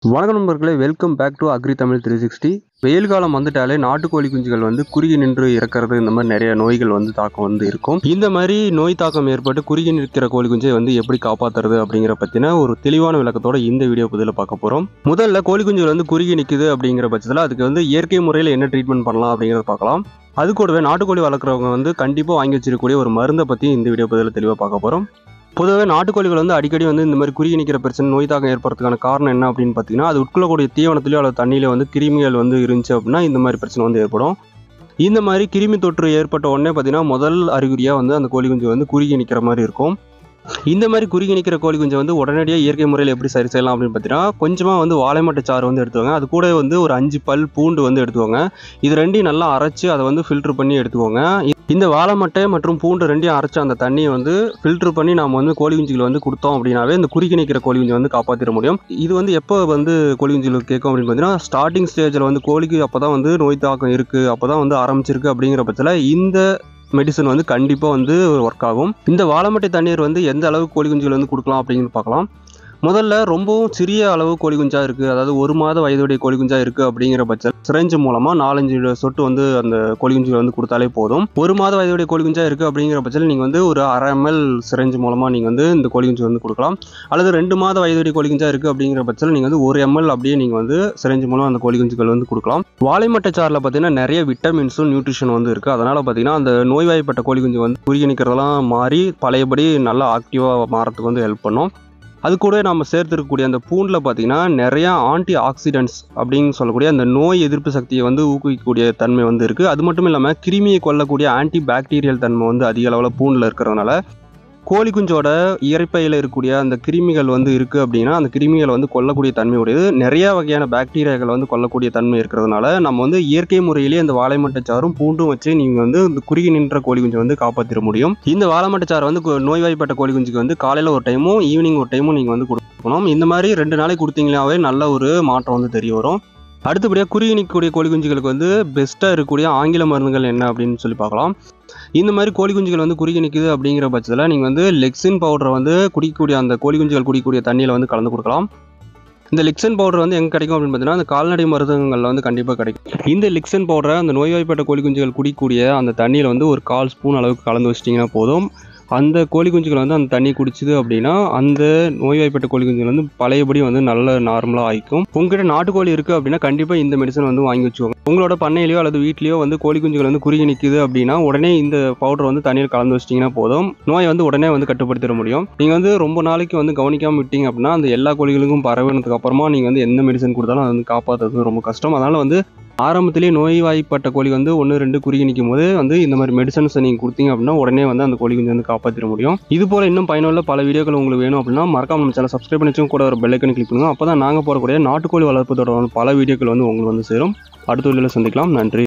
வணக்கம் நண்பர்களே welcome back to agri Tamil three sixty வெயில் காலம் வந்துட்டாலே நாட்டுக்கோழி குஞ்சுகள் வந்து குறுகி நின்று இறக்கிறது இந்த மாதிரி நிறைய நோய்கள் வந்து தாக்கம் வந்து இருக்கும் இந்த மாதிரி நோய் தாக்கம் ஏற்பட்டு குறுகி நிற்கிற கோழி குஞ்சை வந்து எப்படி காப்பாத்துறது அப்படிங்கிற பற்றின ஒரு தெளிவான விளக்கத்தோட இந்த வீடியோ பதில் பார்க்க போகிறோம் முதல்ல கோழி குஞ்சுகள் வந்து குறுகி நிற்குது அப்படிங்கிற பட்சத்தில் அதுக்கு வந்து இயற்கை முறையில் என்ன ட்ரீட்மெண்ட் பண்ணலாம் அப்படிங்கிறத பார்க்கலாம் அது கூடவே நாட்டுக்கோழி வளர்க்குறவங்க வந்து கண்டிப்பாக வாங்கி வச்சிருக்கக்கூடிய ஒரு மருந்தை பற்றி இந்த வீடியோ பதில் தெளிவாக பார்க்க போகிறோம் பொதுவாக நாட்டுக்கோழிகள் வந்து அடிக்கடி வந்து இந்த மாதிரி குறுகி நிற்கிற பிரச்சனை நோய் தாக்கம் ஏற்படுறதுக்கான காரணம் என்ன அப்படின்னு பார்த்தீங்கன்னா அது உட்கொள்ளக்கூடிய தீவனத்திலேயோ அல்லது தண்ணியில வந்து கிருமிகள் வந்து இருந்துச்சு அப்படின்னா இந்த மாதிரி பிரச்சனை வந்து ஏற்படும் இந்த மாதிரி கிருமி தொற்று ஏற்பட்ட உடனே பார்த்தீங்கன்னா முதல் அறிகுறியாக வந்து அந்த கோழி குஞ்சு வந்து குறுகி நிற்கிற மாதிரி இருக்கும் இந்த மாதிரி குறுகி நிற்கிற கோழி குஞ்சை வந்து உடனடியாக இயற்கை முறையில் எப்படி சரி செய்யலாம் அப்படின்னு பார்த்தீங்கன்னா கொஞ்சமாக வந்து வாழைமட்டை சாறு வந்து எடுத்துவாங்க அது கூட வந்து ஒரு அஞ்சு பல் பூண்டு வந்து எடுத்துவாங்க இது ரெண்டையும் நல்லா அரைச்சு அதை வந்து ஃபில்டர் பண்ணி எடுத்துக்கோங்க இந்த வாழைமட்டை மற்றும் பூண்டு ரெண்டையும் அரைச்ச அந்த தண்ணியை வந்து ஃபில்டர் பண்ணி நம்ம வந்து கோழி குஞ்சுகள் வந்து கொடுத்தோம் அப்படின்னாவே இந்த குறுக்கி நிற்கிற கோழி குஞ்சு வந்து காப்பாற்றிட முடியும் இது வந்து எப்போ வந்து கோழி குஞ்சுகள் கேட்கும் அப்படின்னு பார்த்தீங்கன்னா ஸ்டார்டிங் ஸ்டேஜில் வந்து கோழிக்கு அப்போ தான் வந்து நோய் தாக்கம் இருக்குது அப்போ தான் வந்து ஆரம்பிச்சிருக்கு அப்படிங்கிற பட்சத்தில் இந்த மெடிசன் வந்து கண்டிப்பாக வந்து ஒர்க் ஆகும் இந்த வாழைமட்டை தண்ணீர் வந்து எந்த அளவுக்கு கோழி குஞ்சுகள் வந்து கொடுக்கலாம் அப்படிங்கிறது பார்க்கலாம் முதல்ல ரொம்பவும் சிறிய அளவு கோழி குஞ்சா இருக்குது அதாவது ஒரு மாத வயதுடைய கோழி குஞ்சா இருக்குது அப்படிங்கிற பட்சம் சிரஞ்சு மூலமாக நாலஞ்சு சொட்டு வந்து அந்த கோழி குஞ்சுகள் வந்து கொடுத்தாலே போதும் ஒரு மாத வயதுடைய கோழி குஞ்சா இருக்குது அப்படிங்கிற பட்சத்தில் நீங்கள் வந்து ஒரு அரை எம்எல் சிரஞ்சு மூலமாக நீங்கள் வந்து இந்த கோழி குஞ்சு வந்து கொடுக்கலாம் அல்லது ரெண்டு மாத வயதுடைய கோழி குஞ்சா இருக்குது அப்படிங்கிற பட்சத்தில் நீங்கள் வந்து ஒரு எம்எல் அப்படியே நீங்கள் வந்து சிரஞ்சு மூலம் அந்த கோழி குஞ்சுகள் வந்து கொடுக்கலாம் வாழைமட்டை சாறில் பார்த்தீங்கன்னா நிறைய விட்டமின்ஸும் நியூட்ரிஷன் வந்து இருக்குது அதனால் பார்த்தீங்கன்னா அந்த நோய்வாய்ப்பட்ட கோழி குஞ்சு வந்து குறுகி நிற்கிறதெல்லாம் மாறி பழையபடி நல்லா ஆக்டிவாக மாறத்துக்கு வந்து ஹெல்ப் பண்ணும் அது கூட நம்ம சேர்த்துருக்கக்கூடிய அந்த பூண்டில் பார்த்தீங்கன்னா நிறையா ஆன்டி ஆக்சிடென்ட்ஸ் அப்படின்னு சொல்லக்கூடிய அந்த நோய் எதிர்ப்பு சக்தியை வந்து ஊக்குவிக்கக்கூடிய தன்மை வந்து இருக்குது அது மட்டும் இல்லாமல் கிருமியை கொல்லக்கூடிய ஆன்டி பாக்டீரியல் தன்மை வந்து அதிக அளவில் பூண்டில் இருக்கிறதுனால கோழி குஞ்சோட இயற்கையில் இருக்கக்கூடிய அந்த கிருமிகள் வந்து இருக்குது அப்படின்னா அந்த கிருமிகளை வந்து கொல்லக்கூடிய தன்மை உடையது நிறைய வகையான பாக்டீரியாக்கள் வந்து கொல்லக்கூடிய தன்மை இருக்கிறதுனால நம்ம வந்து இயற்கை முறையிலேயே இந்த வாழைமட்டைச்சாரும் பூண்டும் வச்சு நீங்கள் வந்து இந்த குறுகி நின்ற கோழி குஞ்சை வந்து காப்பாற்றிட முடியும் இந்த வாழைமட்டைச்சாறு வந்து கு- நோய்வாய்ப்பட்ட கோழி குஞ்சுக்கு வந்து காலையில் ஒரு டைமும் ஈவினிங் ஒரு டைமும் நீங்கள் வந்து கொடுக்கணும் இந்த மாதிரி ரெண்டு நாளைக்கு கொடுத்தீங்களாவே நல்ல ஒரு மாற்றம் வந்து தெரிய வரும் அடுத்தபடியாக குறுகி நிற்கக்கூடிய கோழி குஞ்சுகளுக்கு வந்து பெஸ்ட்டாக இருக்கக்கூடிய ஆங்கில மருந்துகள் என்ன அப்படின்னு சொல்லி பார்க்கலாம் இந்த மாதிரி கோழி குஞ்சுகள் வந்து குறுகி நிற்குது அப்படிங்கிற பட்சத்தில் நீங்கள் வந்து லெக்சின் பவுடரை வந்து குடிக்கக்கூடிய அந்த கோழி குஞ்சுகள் குடிக்கக்கூடிய தண்ணியில் வந்து கலந்து கொடுக்கலாம் இந்த லிக்சன் பவுடர் வந்து எங்கே கிடைக்கும் அப்படின்னு பார்த்தீங்கன்னா அந்த கால்நடை மருந்தகங்களில் வந்து கண்டிப்பாக கிடைக்கும் இந்த லிக்சன் பவுடரை அந்த நோய்வாய்ப்பட்ட கோழி குஞ்சுகள் குடிக்கக்கூடிய அந்த தண்ணியில் வந்து ஒரு கால் ஸ்பூன் அளவுக்கு கலந்து வச்சிட்டிங்கன்னா போதும் அந்த கோழி குஞ்சுகள் வந்து அந்த தண்ணி குடிச்சுது அப்படின்னா அந்த நோய்வாய்ப்பட்ட கோழி குஞ்சுகள் வந்து பழையபடி வந்து நல்ல நார்மலாக ஆயிக்கும் உங்ககிட்ட நாட்டுக்கோழி இருக்குது அப்படின்னா கண்டிப்பாக இந்த மெடிசன் வந்து வாங்கி வச்சுக்கோங்க உங்களோட பண்ணையிலையோ அல்லது வீட்லேயோ வந்து கோழி குஞ்சுகள் வந்து குறுகி நிற்குது அப்படின்னா உடனே இந்த பவுடர் வந்து தண்ணியில் கலந்து வச்சிட்டிங்கன்னா போதும் நோயை வந்து உடனே வந்து கட்டுப்படுத்திட முடியும் நீங்கள் வந்து ரொம்ப நாளைக்கு வந்து கவனிக்காமல் விட்டீங்க அப்படின்னா அந்த எல்லா கோழிகளுக்கும் பரவினதுக்கு அப்புறமா நீங்கள் வந்து எந்த மெடிசன் கொடுத்தாலும் அது வந்து காப்பாற்றுறது ரொம்ப கஷ்டம் அதனால் வந்து ஆரம்பத்திலேயே நோய்வாய்ப்பட்ட கோழி வந்து ஒன்று ரெண்டு குறுகி நிற்கும் போது வந்து இந்த மாதிரி மெடிசன்ஸை நீங்கள் கொடுத்தீங்க அப்படின்னா உடனே வந்து அந்த கோழி குஞ்சு வந்து காப்பாற்றிட முடியும் இது போல் இன்னும் பயனுள்ள பல வீடியோக்கள் உங்களுக்கு வேணும் அப்படின்னா மறக்காம நம்ம சேனல் சப்ஸ்கிரைப் பண்ணி வச்சும் கூட ஒரு பெல்லைக்கன் கிளிக் பண்ணுங்க அப்போ தான் நாங்கள் போடக்கூடிய நாட்டுக்கோழி வளர்ப்பு தொடர்பான பல வீடியோக்கள் வந்து உங்களுக்கு வந்து சேரும் அடுத்த வீடியோவில் சந்திக்கலாம் நன்றி